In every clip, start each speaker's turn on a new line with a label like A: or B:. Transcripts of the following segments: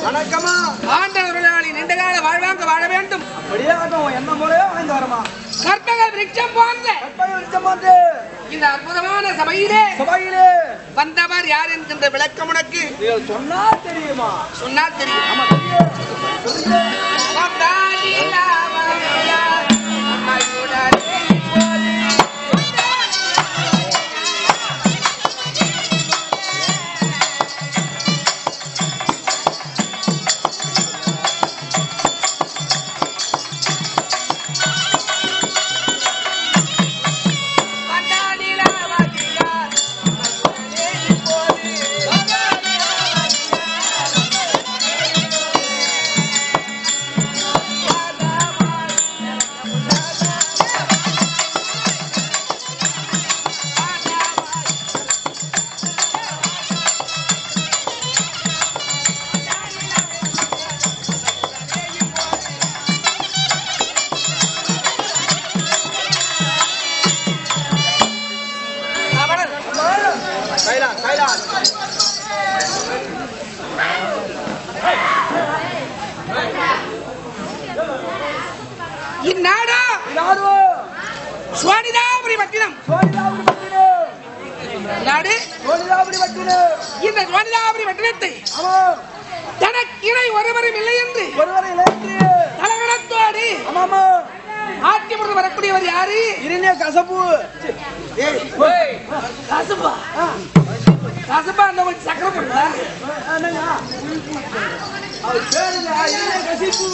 A: வணக்கமா
B: ஆண்டவர்களாளி நீண்ட கால வாழ்வாங்க வாழ வேண்டும்
A: அப்படியே ஆகும் என்ன முறையோ வாங்கி வரமா
B: கற்பக விருட்சம் போன்ற
A: கற்பனை விரிச்சமாந்து
B: இந்த அற்புதமான சபையிலே
A: சபையிலே
B: வந்தவர் யார் என்கின்ற விளக்கம் உனக்கு
A: நீங்கள் சொன்னா தெரியுமா
B: சொன்னால் தெரியும்
A: ஆமா தெரியும். சொல்லுங்க. கைலா கைலா
B: இந்நாடு
A: யாரு
B: சுவானிதாபுரி பட்டினம்
A: சோனிதாபுரி பட்டினு
B: நாடு
A: சோனிதாபுரி பட்டினு
B: இந்த சுவானிதாபுரி பட்டினத்தை
A: ஆமா
B: தனக்கு இணை ஒருவரும் இல்லை என்று
A: ஒருவரை இழந்து
B: தலகணத்தோடு
A: ஆமாமா
B: ஆட்சி முறை வரக்கூடியவர் யாரு
A: இருநே கசப்பு
B: கசப்பா கசப்பா அந்த கொஞ்சம் சக்கரை போடுறா
A: என்னங்க அவர் பேருங்க இருநே கசிப்பு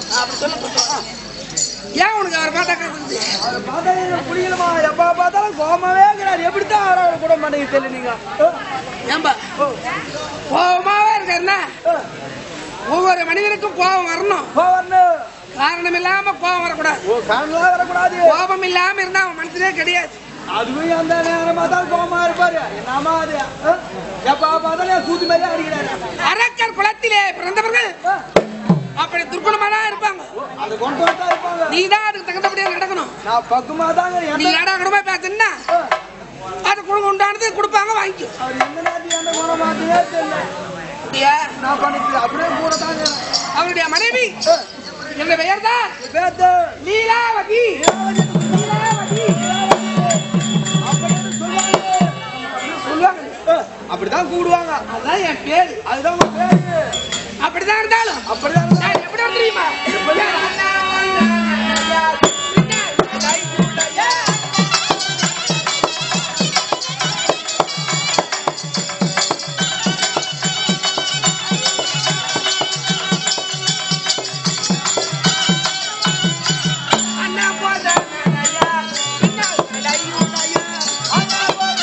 B: ஏன் உனக்கு அவர் பார்த்தா கசக்குது
A: அதை பார்த்தா எனக்கு புரியலமா எப்ப பார்த்தாலும் கோமாவே இருக்கிறார் எப்படித்தான் அவரை கூட மாட்டேங்குது தெரியல நீங்க
B: ஏம்பா கோபமாவே இருக்காருன்னா ஒவ்வொரு மனிதனுக்கும் கோபம் வரணும்
A: வரணும்
B: காரணம் இல்லாம கோபம் வரக்கூடாது
A: ஓ காரணம் வரக்கூடாது
B: கோபம் இல்லாம இருந்தா அவன் மனசுலே கிடையாது
A: அதுவும் அந்த நேரம் பார்த்தாலும் கோமா இருப்பாரு என்னமா அது ஆ? எப்ப பார்த்தாலும் என் கூத்து மாதிரி அடிக்கிறாரு
B: அரக்கர் குலத்திலே பிறந்தவர்கள்
A: ஆ,
B: அப்படி துர்க்குணமா இருப்பாங்க
A: அது கொண்டு வரதா இருப்பாங்க
B: நீ தான் அதுக்கு தகுந்தபடியா நடக்கணும்
A: நான் பக்குமா தாங்க
B: நீ
A: எந்த
B: ஏடா குடும்பம் பேசுனா
A: ஆ,
B: அது குடும்பம் உண்டானது கொடுப்பாங்க வாங்கிக்கோ
A: அவர் எந்த நாட்டு எந்த குணம் மாத்தியே தெரியல
B: அப்படியா
A: நான் பண்ணிட்டு அப்படியே கூட தாங்க
B: அவருடைய மனைவி
A: ஆ,
B: என்ற பெயர் தான்
A: பேத்து
B: லீலாவதி லீலாவதி
A: அப்படின்னு சொல்லுவாங்க
B: சொல்லுவாங்க
A: ஆ, அப்படிதான் கூடுவாங்க
B: அதான் என் பேரு
A: அதுதான் உங்க பேரு
B: அப்படிதான் இருந்தாலும்
A: அப்படிதான் இருந்தா-
B: நான் எப்படி வந்து தெரியுமா அண்ணா போத நடையா, பின்னால் நடையுடையா. அண்ணா போத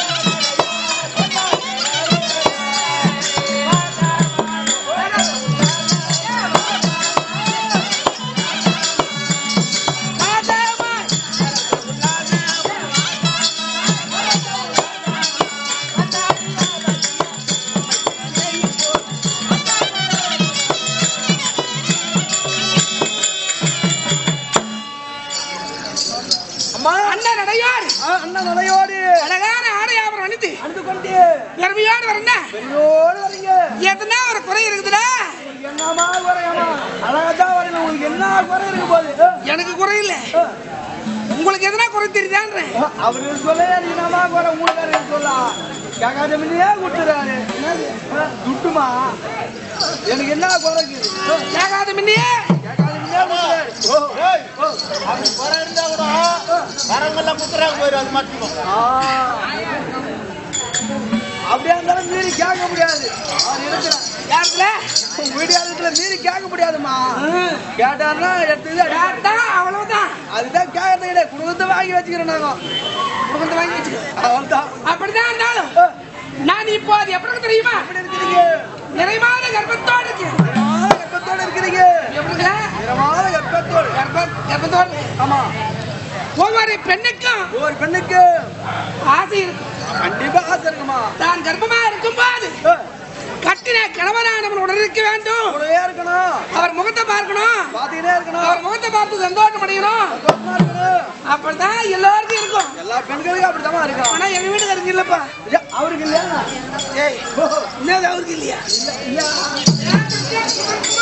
A: அம்மா
B: அண்ணன் நடையோடு
A: ஆ, அண்ணன் நடையோடு
B: அழகான ஆடையாபரம் அணிந்து
A: அணிந்து கொண்டு
B: பெருமையோடு வரண்ணா
A: பெரியோடு வரீங்க
B: எதுனா ஒரு குறை இருக்குதுடா
A: என்னமா குறையாமா அழகாதான் வரீங்க உங்களுக்கு என்ன குறை இருக்கு போது ஆ,
B: எனக்கு குறை இல்ல
A: ஆ.
B: உங்களுக்கு எதுனா குறை தெரியுதான்றேன்
A: அவரு சொல்ல எனக்கு என்னமா குறை உங்களுக்கு சொல்ல கேட்காத முன்னே கொடுத்துறாரு துட்டுமா எனக்கு என்ன குறை இருக்குது ஆ,
B: கேட்காத முன்னையே
A: கேட்காத முன்னே கொடுத்துறாரு. ஓ, ஏய், ஓ, ஆ. அப்படியே இருந்தாலும் மீறி கேட்க முடியாது அவர் இருக்கிறார்
B: யாருல
A: வீடியோத்துல மீறி கேட்க முடியாதுமா கேட்டாருன்னா எடுத்து
B: கேட்டா அவ்வளவுதான்
A: அதுதான் கேட்கறது கிடையாது குடும்பத்தை வாங்கி வச்சுக்கிறோம் நாங்க
B: குடும்பத்தை வாங்கி வச்சுக்கோ
A: அவள்தான்
B: அப்படிதான் இருந்தாலும் நான் இப்போ அது எப்படி தெரியுமா
A: எப்படி இருக்கிறீங்க
B: நிறைவான கர்ப்பத்தோடு இருக்கேன்
A: நிறமான கர்ப்பத்தோட இருக்கிறீங்க
B: எப்படிங்க
A: நிறமான கர்ப்பத்தோடு
B: கர்ப்ப கர்ப்பத்தோடு இருக்கேன்.
A: ஆமா
B: ஒவ்வொரு பெண்ணுக்கும்
A: ஒரு பெண்ணுக்கு
B: ஆசை இருக்கும்
A: கண்டிப்பா ஆசை இருக்குமா
B: தான் கர்ப்பமா இருக்கும்போது கட்டின கணவனானவன் உடன் இருக்க வேண்டும்
A: கூடவே இருக்கணும்
B: அவர் முகத்தை பார்க்கணும்
A: பாத்துக்கிட்டே இருக்கணும்
B: அவர் முகத்தை பார்த்து சந்தோஷம் அடையணும்
A: சந்தோஷமா இருக்கணும்
B: அப்படிதான் எல்லாருக்கும் இருக்கும்
A: எல்லா பெண்களுக்கும் அப்படித்தான் இருக்கும்
B: ஆனா எங்க வீட்டுக்காரங்க இல்லப்பா
A: ஐயா, அவருக்கு இல்லையா
B: ஏய் என்னது அவருக்கு இல்லையா
A: ஐயா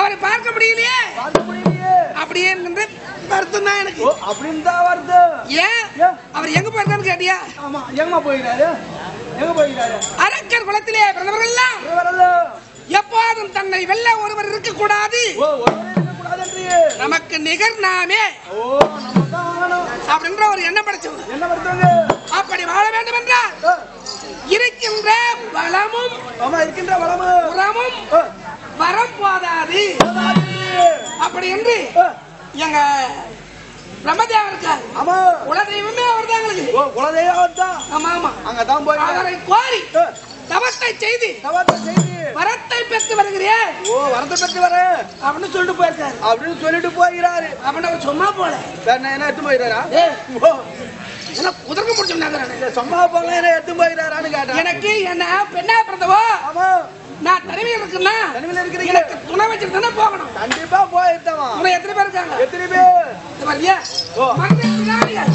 B: அவரை பார்க்க முடியலையே
A: பார்க்க முடியலையே
B: அப்படியே என்கின்ற வருத்தம் தான் எனக்கு
A: ஓ அப்படின்னு தான் வருது
B: ஏன்
A: ஏன்?
B: அவர் எங்க போயிருக்கான்னு கேட்டியா
A: ஆமா எங்கம்மா போயிட்டாரு எங்க போயிட்டாரு
B: அரக்கர் குலத்திலே பிறந்தவர்கள் எல்லாம்
A: இங்க வரல
B: எப்போதும் தன்னை வெல்ல ஒருவர் இருக்கக்கூடாது
A: ஓ ஒருவரே இருக்கக்கூடாதுன்றியே
B: நமக்கு நிகர் நாமே
A: ஓ நம்ம தான் வாங்கணும்
B: அப்படின்ற ஒரு எண்ணம் படைச்சவர்
A: என்ன வருதுங்க
B: அப்படி வாழ வேண்டும் என்றால் இருக்கின்ற பலமும்
A: ஆமா இருக்கின்ற வளமு
B: புறமும்
A: ஓ,
B: வரம் போதாது
A: போதாதுன்றியே.
B: அப்படி என்று
A: ஓ,
B: எங்க பிரம்மதேவர் இருக்கார்
A: ஆமா
B: குலதெய்வமே அவர் தான் எங்களுக்கு
A: ஓ குலதெய்வம் தான்
B: ஆமா ஆமா
A: அங்கதான் போய்
B: அவரை கோரி தவத்தை செய்து
A: தவத்தை செய்தி
B: வரத்தை பெற்று வருகிறேன்
A: ஓ வரத்தை பற்றி வர
B: அப்படின்னு சொல்லிட்டு போயிருக்காரு
A: அப்படின்னு சொல்லிட்டு போகிறாரு
B: அப்படின்னு அவர் சும்மா போல
A: வேற நான் என்ன எடுத்து போயிடாரா
B: ஏய்,
A: ஓ
B: என்ன குதிர்க்க முடிச்சுட்டாங்க
A: இந்த சும்மா போல என்ன எடுத்து போயிடாரான்னு கேட்டேன்
B: எனக்கு என்ன பெண்ணா பிறந்தவோ
A: ஆமா
B: நான் தனிமையில் இருக்குன்னா
A: தனிமையில இருக்கிறீங்க
B: எனக்கு துணை வச்சுட்டு தானே போகணும்
A: கண்டிப்பா போயிருந்தவன்
B: துணை எத்தனை பேர் இருக்காங்க
A: எத்தனை பேர்
B: இது மாதிரியா
A: ஓ.
B: மனிதன் பிராணிகள்.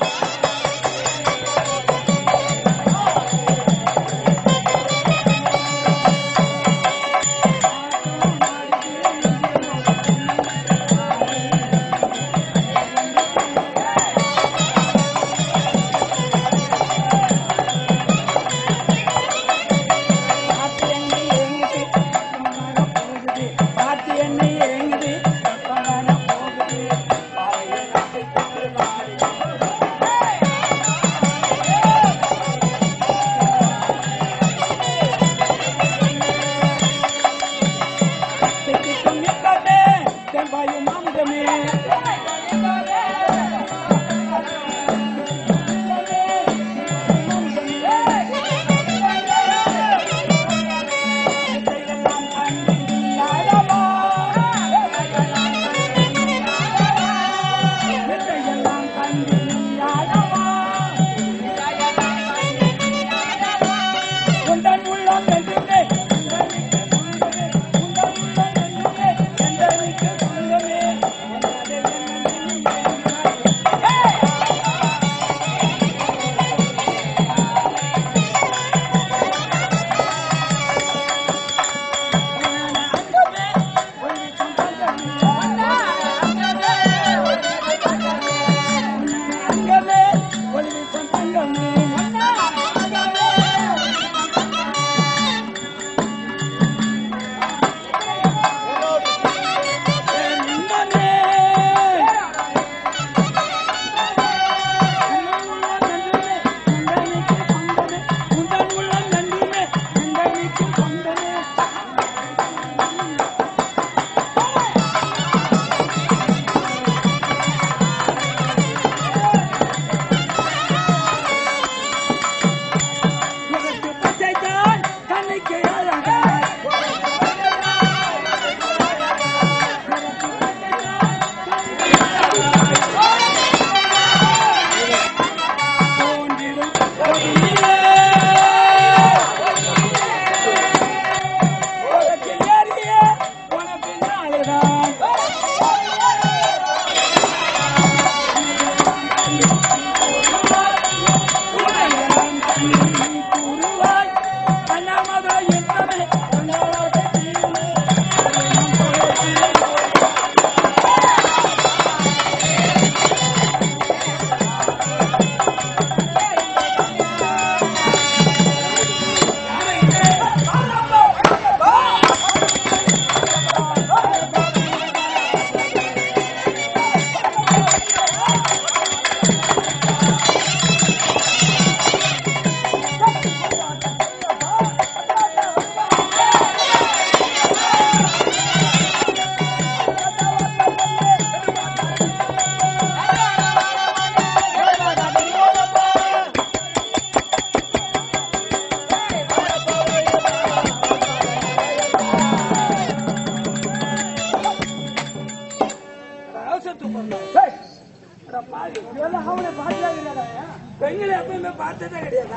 B: பெண்களை எப்பவுமே பார்த்ததே கிடையாதா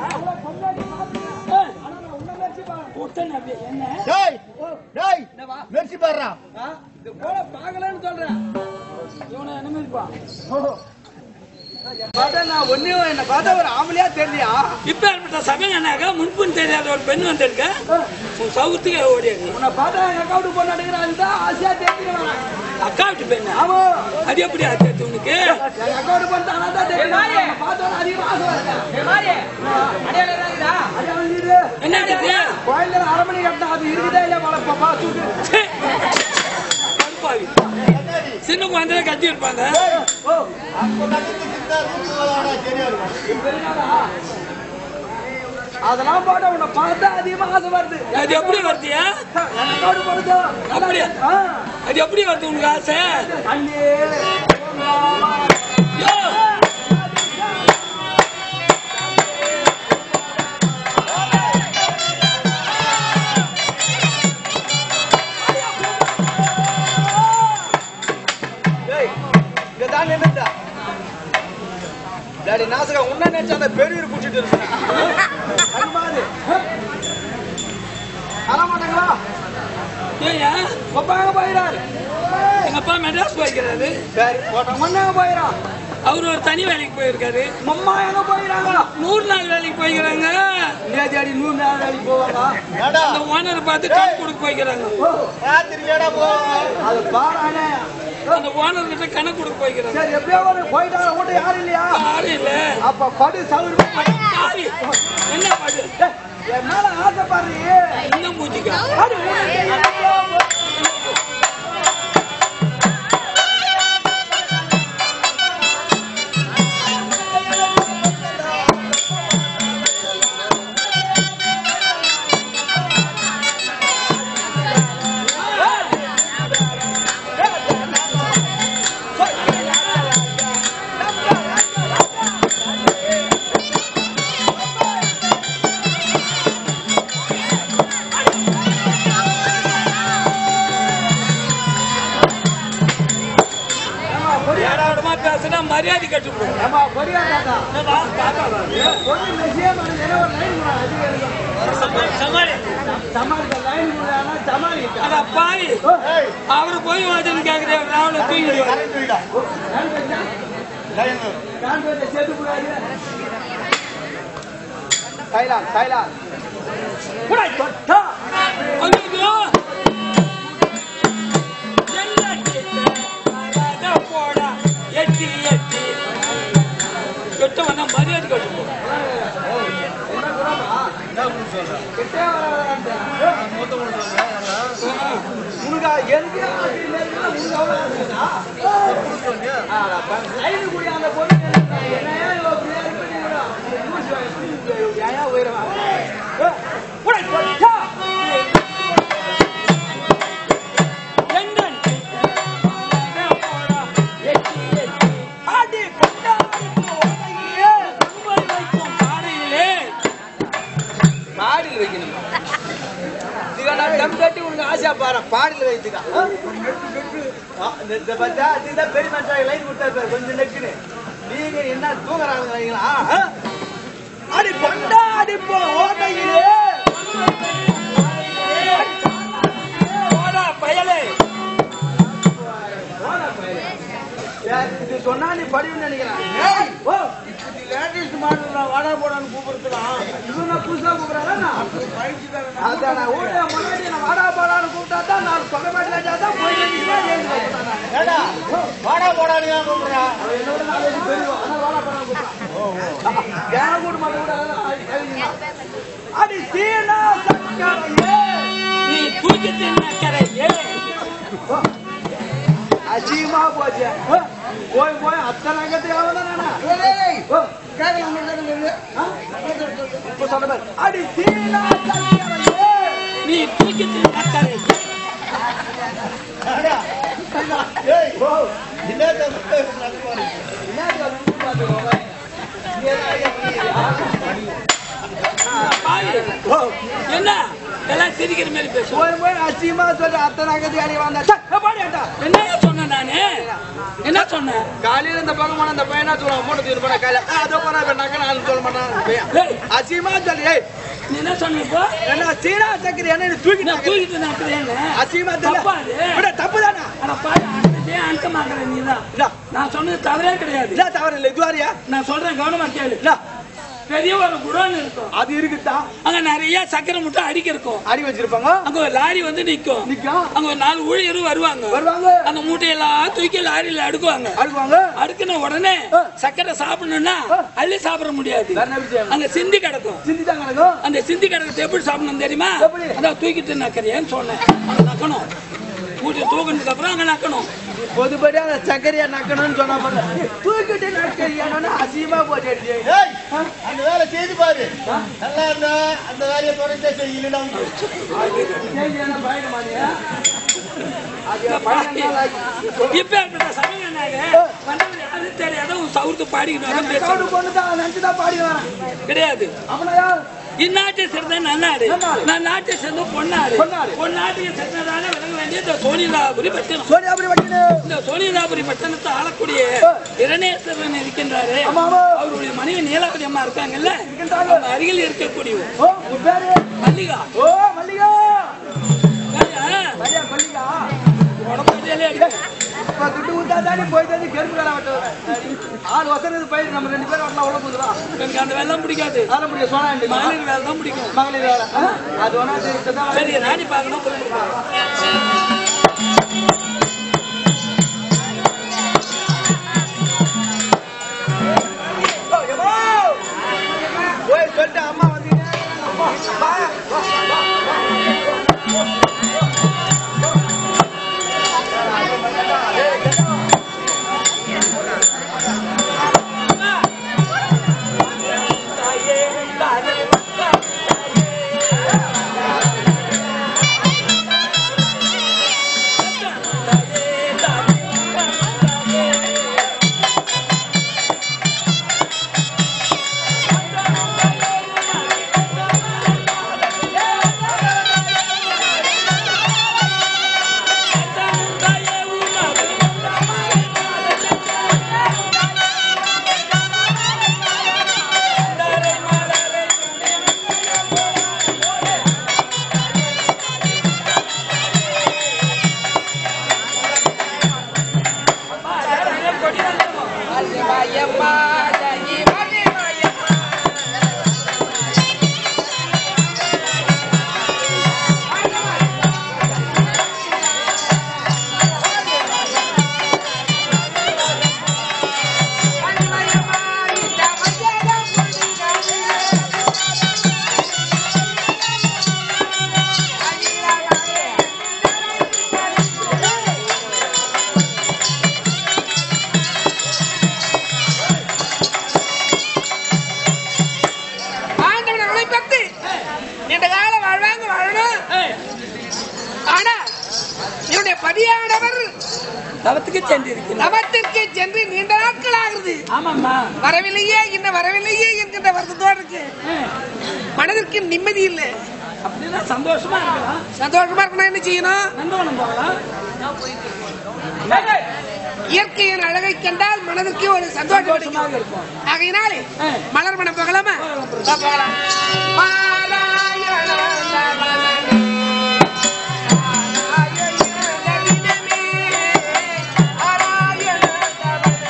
B: புத்தன் அப்படி என்ன
C: டேய் டேய்
A: என்னவா?
C: மெர்சி பாடுறா
A: ஆ, இது போல பார்க்கலன்னு சொல்றேன்
B: இவனை அனுமதிப்பா
A: பார்த்தா நான் ஒன்னும் என்ன பார்த்தா ஒரு ஆம்பளையா தெரியலையா
B: இப்ப ஏற்பட்ட சபையானாக்கா முன்பும் தெரியாத ஒரு பெண் வந்திருக்க உன் சவுத்துக்கு ஓடியாங்க
A: உன்னை பார்த்தா எங்க அக்கா விட்டு பொண்ணு எடுக்கிறேன் அதுதான் ஆசையா தெரிஞ்சுக்கிறேன்
B: அக்கா விட்டு பெண்ணா
A: ஆமா
B: அது எப்படி ஆச்சு உனக்கு
A: எங்க அக்கா விட்டு பொண்ணு தானா தான் தெரியும் பார்த்தோன்னா அதிகமா ஆசை வருது அடையாளம் இது.
B: என்ன இருக்குது
A: கோயில்ல அரை மணி கட்டினா அது இருக்குதா இல்லையா பல பார்த்துட்டு
B: ச்சே. கடுப்பாவி. சின்ன குழந்தைய கத்தி இருப்பாங்க
A: ஓ அதெல்லாம் போட உன்னை பார்த்தா அதிகமா ஆசை வருது
B: அது எப்படி வருதியா
A: எங்க அக்கா விட்டு பொண்ணு
B: அப்படியா?
A: ஆ
B: அது எப்படி வருது உனக்கு ஆசை
A: அண்ணே
B: யோ!
A: ஏய், இங்க தான் நின்னுட்டா. டாடி நாசகா உன்ன நினைச்சா அந்த பெரியவர் குடிச்சிட்டு இருக்கேன் அழ மாட்டாங்களா
B: ஏய்யா,
A: ஒப்பாங்க போயிடாரு
B: எங்க அப்பா மெட்ராஸ் போய்க்கிறாரு
A: சரி போட்ட மண்ணாங்க போயிடான்
B: அவரு ஒரு தனி வேலைக்கு போயிருக்காரு
A: மம்மா எங்க போயிடாங்களா
B: நூறு நாள் வேலைக்கு போய்க்கிறாங்க
A: நேதி அடி நூறு நாள் வேலைக்கு போவாங்க
B: அந்த ஓனர் பார்த்து கணக்கு கொடுக்க போய்க்கிறாங்க
A: அது பாரானே
B: அந்த ஓனர் கிட்ட கணக்கு கொடுக்க போய்க்கிறாங்க
A: சரி எப்படியோ ஒரு போயிட்டாங்க கூட யாரும் இல்லையா
B: யாரும் இல்ல
A: அப்ப படு சவுரு
B: சாரி என்ன பாடு
A: என் மேல ஆசைப்படுறீங்க
B: இந்த மூஞ்சிக்கா
A: அது உனக்கு ஏன்
B: ஏடாவிடமா பேசினா மரியாதை கட்டுப்படும்
A: ஏம்மா, பொரியா தாத்தா. பொண்ணு நிச்சயம் பண்ணு. ஏன்னா ஒரு line கூட அதிகம் இருக்கும். சமாளிக்க line கூட ஆனா சமாளிக்க.
B: அட பாவி
A: ஓ,
B: அவரு போய் வாஜன் கேக்குறேன் ராவல தூங்கிடுவாரு
A: hand வச்சா? hand வச்சா செத்து போகாது. சைலான், சைலான். புடை தொட்டா.
B: ஐயோ என்ன கிட்ட அழகா போடா எட்டி எட்டி கிட்ட வந்தா மரியாதை கட்டுப்படும்
A: என்ன குணமா? கிட்டே வராதான்டா. உனக்கு எங்க அப்படின்னு உனக்கு அவ்வளவு இருக்குதா? ஆ, ப- line கூடி அந்த பொண்ணு கேட்டா, என்னையா இவ இப்படியா இருப்பீங்களா? ஊசி வாங்கி, ஏன்யா உயிரை வாங்க? ஏ, புடை தொட்டா.
B: என்ன அழகா போடா எட்டி எட்டி
A: ஆடி கொண்டாடி ஓடையிலே.
B: உங்கள் வைக்கும் பாறையிலே
A: பாடியில் வைக்கணும் இதுக்கா நான் டம் கட்டி உனக்கு ஆசையா பாரு பாடியில் வைத்துக்கா ஆ, இந்த இந்த பார்த்தா இதுதான் பெரிய மனுஷன் லைன் கொடுத்தா பாரு கொஞ்சம் நெக்குன்னு நீங்க என்ன தூங்குறாங்க வைங்களா அடி கொண்டாடி போ ஓட்டையிலே
B: போடா பயலே
A: ஏய், இது சொன்னா நீ படிவுன்னு நினைக்கிறேன் ஓ லேட்டஸ்ட் மாடல் வாடா போடான்னு கூப்பிடுறான் இவன் நான் புதுசா கூப்பிடுறானா அதான் நான் ஊர்ல முன்னாடி நான் வாடா போடான்னு கூப்பிட்டா தான் நான் சொல்ல மாட்டேன் தான் போய்
C: வாடா போடான்னு ஏன் கூப்பிடுறா?
A: அவன் என்னோட நாலேஜ் பெரியவன். ஆனா வாடா போடான்னு கூப்பிடுறான். ஏன் கூட மாட்ட கூட அதெல்லாம் கேளுங்க. அடி சீனா சக்கரையே
B: நீ தூக்கி தின்னக்கரையே
A: ஓ, அசிங்கமா போச்சு ஓ, போய் போய் அத்தனை அங்கத்துக்கு அவன் நானா ஓ, ஆ? இப்ப சொன்ன மாதிரி, அடி சீனா சக்கரையே
B: நீ தூக்கி தின்னக்கரையே
C: ஏய்,
A: ஓ,
C: என்னத்த நடக்குவாரு?
A: என்னது அது வந்து பாத்துக்கோ. இங்க தான்
B: பாவி
A: ஓ,
B: என்ன எல்லாம் சிரிக்கிற மாதிரி பேசுவோம்
A: போய் போய் அசிங்கமா சொல்ற அத்தனை அங்கத்துக்கு அடி வந்தா பாடியாட்டா
B: என்ன சொன்னேன் நானு என்ன சொன்னேன்
A: காலையில இந்த பக்கம் போனா இந்த பையனா சொல்லுவான் மூட்டை தூக்கி போனா காலையில ஆ, அதோ போனா இப்ப நக்க நான் சொல்ல மாட்டான் பையன்
B: ஏய்,
A: அசிங்கமா சொல்லி ஏய்
B: நீ என்ன சொன்ன இப்போ
A: என்ன சீனா சக்கரை என்ன நீ தூக்கி
B: நான் தூக்கிட்டு நக்கிறேன்னு
A: அசிங்கமா
B: தப்பா அது?
A: தெரியல விட தப்பு தானா
B: ஆனா பாரு அந்த ஏன் அழுத்தமாக்குற நீதான்
A: இல்ல
B: நான் சொன்னது தவறே கிடையாது
A: இல்ல தவறு இல்லை இதுவாரியா
B: நான் சொல்றேன் கவனமா கேளு
A: இல்ல
B: பெரிய ஒரு குடோன் இருக்கும்
A: அது இருக்குதா
B: அங்க நிறைய சக்கரை முட்டை அடிக்க இருக்கும்
A: அடி வச்சிருப்பாங்க
B: அங்க ஒரு லாரி வந்து நிக்கும்
A: நிக்கும்
B: அங்க ஒரு நாலு ஊழியரும் வருவாங்க
A: வருவாங்க
B: அந்த மூட்டையெல்லாம் தூக்கி லாரியில அடுக்குவாங்க
A: அடுக்குவாங்க
B: அடுக்குன உடனே சக்கரை சாப்பிடணும்னா அள்ளி சாப்பிட முடியாது
A: வேற என்ன விஷயம்
B: அங்க சிந்தி கிடக்கும்
A: சிந்தி தான் கிடக்கும்
B: அந்த சிந்தி கிடக்கிறது எப்படி சாப்பிடணும் தெரியுமா
A: எப்படி?
B: அதான் தூக்கிட்டு நக்கறியான்னு சொன்னேன் அங்க நக்கணும் மூட்டை தூக்கினதுக்கு அப்புறம் அங்க நக்கணும்
A: பொதுப்படி அந்த சக்கரையா நக்கணும்னு சொன்னா பாரு தூக்கிட்டு நக்கறியானு அசியமா போட்டு அடிச்சு.
C: ஏய், அந்த வேலை செய்து பாரு நல்லா இருந்தா அந்த வேலையை தொடர்ந்தே செய்யலன்னா
A: கேள்வியான பயணமா நீ? அது பயணம் ஆகி.
B: இப்ப ஏற்பட்ட சமயனாக வந்தவன் யாரும் தெரியாத உன் சவுத்து பாடிக்கிட்டு வர பேச
A: கவுடு பொண்ணுதான் நினைச்சுதான் பாடி வரேன்
B: கிடையாது
A: அவனா யார்
B: இந்நாட்டை சேர்ந்த நன்னாடு
A: நன்னாடு.
B: நான் நாட்டை சேர்ந்த பொன்னாடு
A: பொன்னாடு.
B: பொன்னாட்டுக்கு சேர்ந்ததால விளங்க வேண்டிய இந்த சோனிதாபுரி பட்டணம்
A: சோனியாபுரி வட்டினு
B: இந்த சோனிதாபுரி பட்டணத்தை ஆளக்கூடிய இரணேஸ்வரன் இருக்கின்றாரு
A: ஆமா, ஆமா.
B: அவருடைய மனைவி நீலாவதி அம்மா இருக்காங்கல்ல
A: இருக்கின்றாங்க.
B: அவங்க அருகில் இருக்கக்கூடியவர்
A: ஓ உன் பேரு
B: மல்லிகா
A: ஓ மல்லிகா
B: சரியா?
A: சரியா மல்லிகா
B: உடம்புல அடிக்க
A: இப்ப துட்டு ஊத்தா தானே போய் தானே கரும்பு வேலை வெட்ட ஆள் வசனது பயிர் நம்ம ரெண்டு பேரும் வரலாம் உள்ள போதுவா
B: எனக்கு அந்த வேலை பிடிக்காது
A: அதெல்லாம் முடியும் சோனா
B: மகளிர் வேலை தான் பிடிக்கும்
A: மகளிர் வேலை ஆ? அது ஒன்றா தெரிவித்ததான்
B: சரி ராணி பார்க்கணும் போயிட்டு இருக்கோம்.
A: போய் சொல்லிட்டு அம்மா வந்தீங்க வா, வா, வா, வா, வா.
D: ஆண்டவனை பத்து நீண்ட காலம் வாழ்வாங்க வாழணும்
B: ஏய்,
D: ஆனா என்னுடைய பதியானவர்
B: தவத்துக்கு சென்றிருக்கிறேன்
D: நவத்திற்கு சென்று நீண்ட நாட்கள் ஆகுது
B: ஆமாம்மா
D: வரவில்லையே இன்னும் வரவில்லையே என்கின்ற வருத்தத்தோடு இருக்கு
B: ஏய்,
D: மனதிற்கு நிம்மதி இல்லை
B: அப்படின்னா சந்தோஷமா இருக்கலாம்
D: சந்தோஷமா இருக்கணும் என்ன செய்யணும்
B: நந்தவனம் போகலாம்
D: இயற்கையின் அழகை கண்டால் மனதிற்கு ஒரு சந்தோஷம்
B: சந்தோஷமாக
D: கிடைக்கும்.
B: இருக்கும்
D: ஆகையினாலே
B: ஆ.
D: மலர் மனம் போகலாமா வா, போகலாம் பாராயண நவனே, பாராயண நவீனமே, பாராயண நவனே.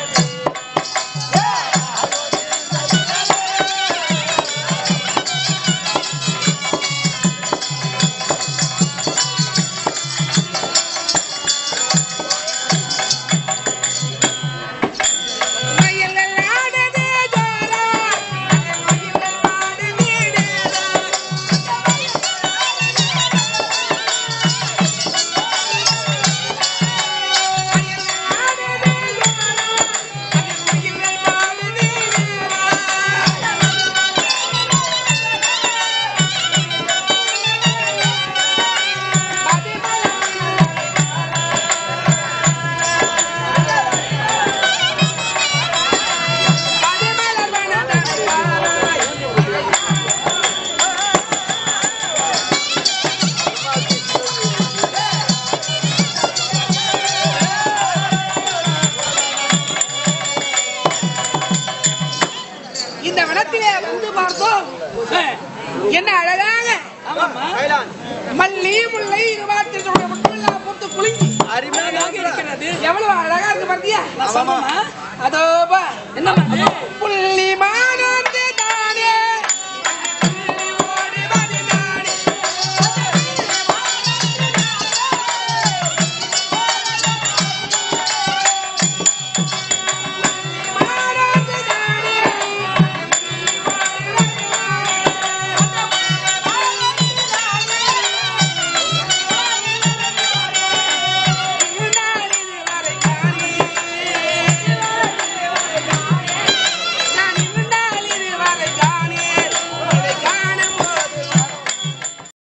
D: மயில்கள் ஆடுதே ஜோரா, மயில்கள் ஆடுதே நேரா. மயில்கள் ஆடுதே ஜோரா, மயில்கள் ஆடுதே நேரா. பதிமலர் வனதன்பாய். இந்த வனத்திலே வந்து பார்த்தோம்
B: ஏய்,
D: என்ன அழகாக
B: ஆமாம்மா
A: கைலான்
D: மல்லி முல்லை இருபாத்தினுடைய முட்டுமில்லா பூத்து
B: புழுங்கி
A: அருமையான
B: அழகாக இருக்கிறது
D: எவ்வளவு அழகா இருக்கு பாத்தியா
B: நான் சொல்றேம்மா
D: அதோ பா
B: என்ன
D: புள்ளி மானந்தே